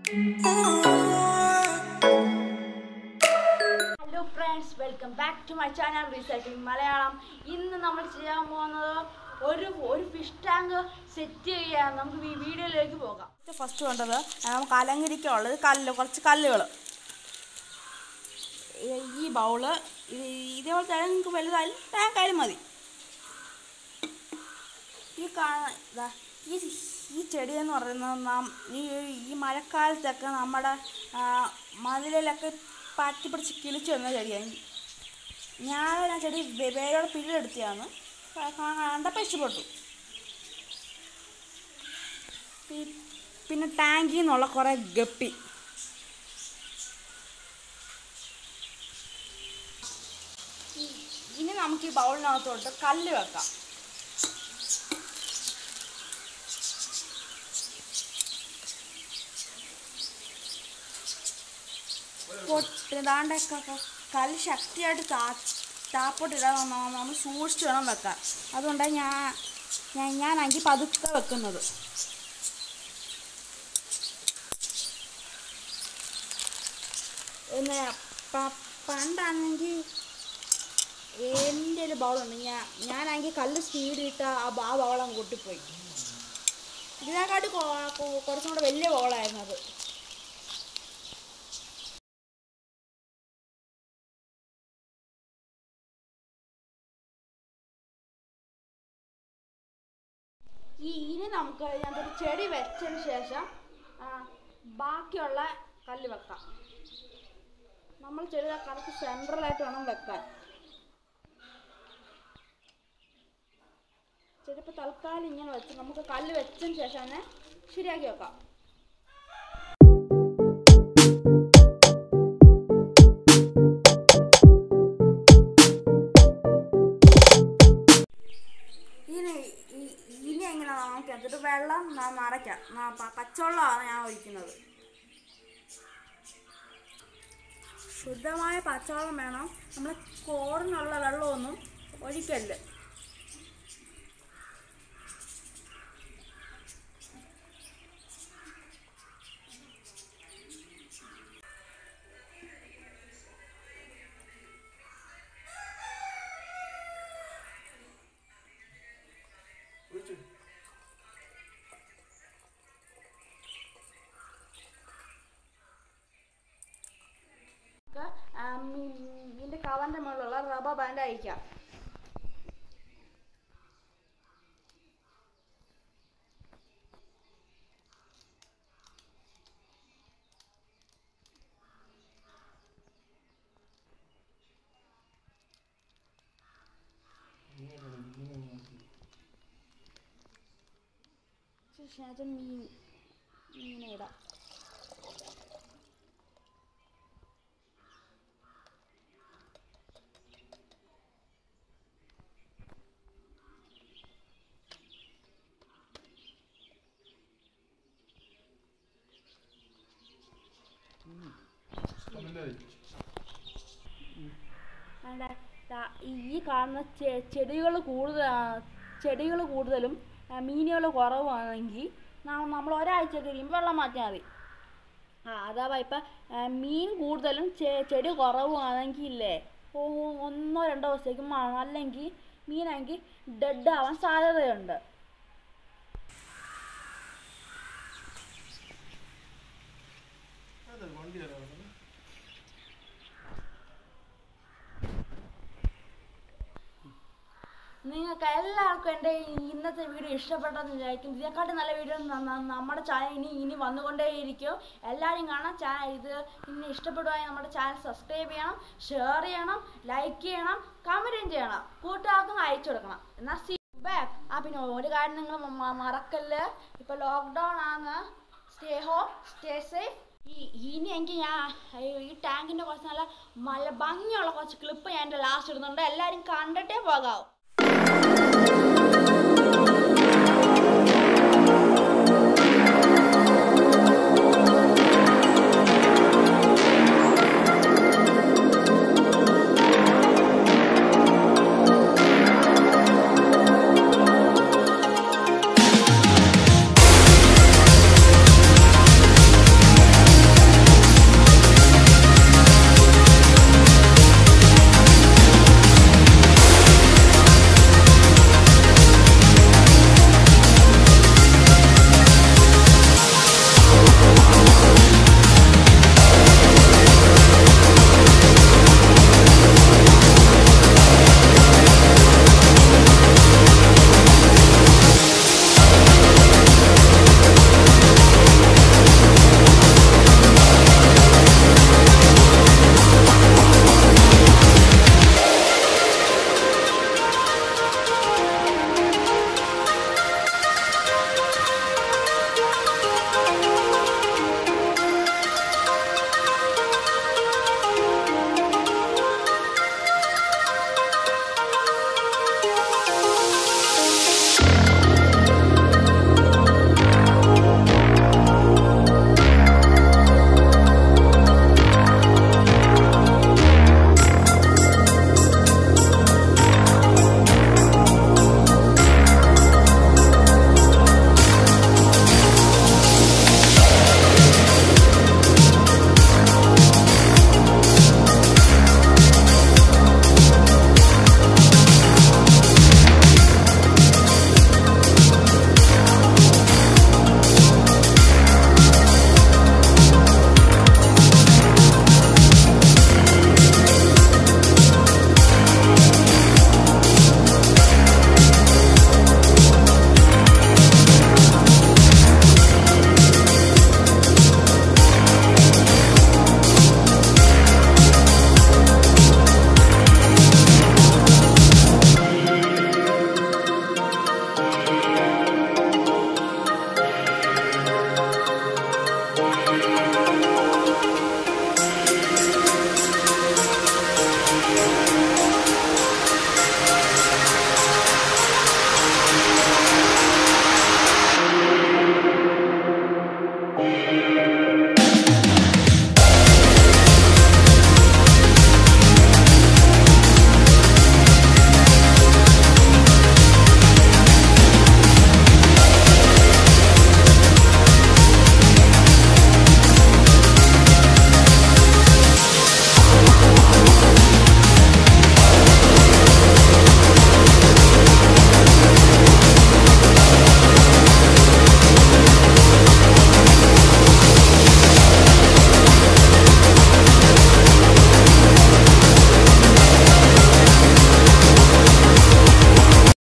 hello friends welcome back to my channel recycling Malayalam ഇന്ന് നമ്മൾ ചെയ്യാൻ പോകുന്നത് ഒരു ഒരു ഫിഷ് ടാങ്ക് സെറ്റ് ചെയ്യാൻ നമുക്ക് ഈ വീഡിയോയിലേക്ക് പോകാം ഫസ്റ്റ് വേണ്ടത് നമുക്ക് അലങ്കരിക്കാനുള്ളത് കല്ല് കുറച്ച് കല്ലുകൾ ഈ ബൗള് ഇതേപോലെ തന്നെ നിങ്ങൾക്ക് വലുതായാലും ടാങ്കായാലും മതി ഈ കാണുന്ന ഇതാ ഈ ഈ ചെടി എന്ന് പറയുന്നത് നാം ഈ ഈ മഴക്കാലത്തൊക്കെ നമ്മുടെ ആ, മതിലിലൊക്കെ പറ്റി പിടിച്ച് കിളിച്ചു വന്ന ചെടിയാണ് ഞാൻ ആ ചെടി വേ- വേരോടെ പിടിയെടുത്തതാണ് കണ്ടപ്പോൾ ഇഷ്ടപ്പെട്ടു പി- പിന്നെ ടാങ്കിൽ നിന്നുള്ള കുറേ ഗപ്പി ഈ- ഇനി നമുക്ക് ഈ ബൗളിനകത്തോട്ട് കല്ല് വെക്കാം പൊട്ടിതാണ്ടൊക്കെ കല്ല് ശക്തിയായിട്ട് താ താപ്പോട്ടിടാൻ നമ്മൾ സൂക്ഷിച്ച് വേണം വെക്കാൻ അതുകൊണ്ടാണ് ഞാൻ ഞാൻ ഞാനാണെങ്കിൽ പതുക്കെ വെക്കുന്നത് പിന്നെ പ- പണ്ടാണെങ്കിൽ എൻ്റെ ഒരു ബൗളുണ്ട് ഞാൻ ഞാനാണെങ്കിൽ കല്ല് സ്പീഡിട്ട് ആ ബ- ആ ബൗളങ്ങ് പൊട്ടിപ്പോയി ഇതിനെക്കാട്ടി കൊ- കൊ- കുറച്ചും കൂടെ വലിയ ബൗളായിരുന്നു അത് ഈ ഇനി നമുക്ക് ഇതിനകത്തൊരു ചെടി വെച്ചതിന് ശേഷം ആ, ബാക്കിയുള്ള കല്ല് വെക്കാം നമ്മൾ ചെടി കറക്റ്റ് സെൻട്രലായിട്ട് വേണം വെക്കാൻ ചെടി ഇപ്പോൾ തൽക്കാലം ഇങ്ങനെ വെച്ച് നമുക്ക് കല്ല് വെച്ചതിന് ശേഷം തന്നെ ശരിയാക്കി വെക്കാം ഇനി ഇ- ഇനി എങ്ങനെ നമുക്ക് എന്നിട്ട് വെള്ളം ന- നിറയ്ക്കാം ന- പ- പച്ചവെള്ളമാണ് ഞാൻ ഒഴിക്കുന്നത് ശുദ്ധമായ പച്ചവെള്ളം വേണം നമ്മൾ കോറിനുള്ള വെള്ളമൊന്നും ഒഴിക്കല്ല് നമുക്ക് ആ, മീ- ഇതിന്റെ കവറിന്റെ മുകളിലുള്ള റബ്ബർ ബാൻഡ് അഴിക്കാം ശേഷം മീൻ മീനെ ഇടാം വേണ്ട ഈ കാണുന്ന ചെടികൾ കൂടുതൽ ചെടികൾ കൂടുതലും മീനുകൾ കുറവാണെങ്കിൽ നമ്മൾ ഒരാഴ്ച കഴിയുമ്പോൾ വെള്ളം മാറ്റിയാൽ മതി ആ അഥവാ ഇപ്പം മീൻ കൂടുതലും ചെ- ചെടി കുറവാണെങ്കിൽ ഇല്ലേ ഓ ഒന്നോ രണ്ടോ ദിവസത്തേക്ക് മ- അല്ലെങ്കിൽ മീനാണെങ്കിൽ ഡെഡ് ആവാൻ സാധ്യതയുണ്ട് നിങ്ങൾക്ക് എല്ലാവർക്കും എൻ്റെ ഈ ഇന്നത്തെ വീഡിയോ ഇഷ്ടപ്പെട്ടെന്ന് വിചാരിക്കും ഇതിനെക്കാട്ടും നല്ല വീഡിയോ നമ്മുടെ ചാനൽ ഇനി ഇനി വന്നുകൊണ്ടേയിരിക്കും എല്ലാവരും കാണാം ചാനൽ ഇത് ഇനി ഇഷ്ടപ്പെടുവാണെങ്കിൽ നമ്മുടെ ചാനൽ സബ്സ്ക്രൈബ് ചെയ്യണം ഷെയർ ചെയ്യണം ലൈക്ക് ചെയ്യണം കമൻറ്റും ചെയ്യണം കൂട്ടുകാർക്കും അയച്ചു കൊടുക്കണം എന്നാൽ സി ബാക്ക് ആ പിന്നെ ഒരു കാര്യം നിങ്ങൾ മറക്കല്ല് ഇപ്പോൾ ലോക്ക്ഡൗൺ ആണ് സ്റ്റേ ഹോം സ്റ്റേ സേഫ് ഈ ഇനി എനിക്ക് ഞാൻ ഈ ടാങ്കിൻ്റെ കുറച്ച് നല്ല നല്ല ഭംഗിയുള്ള കുറച്ച് ക്ലിപ്പ് ഞാൻ എൻ്റെ ലാസ്റ്റ് ഇടുന്നുണ്ട് എല്ലാവരും കണ്ടിട്ടേ പോകാവൂ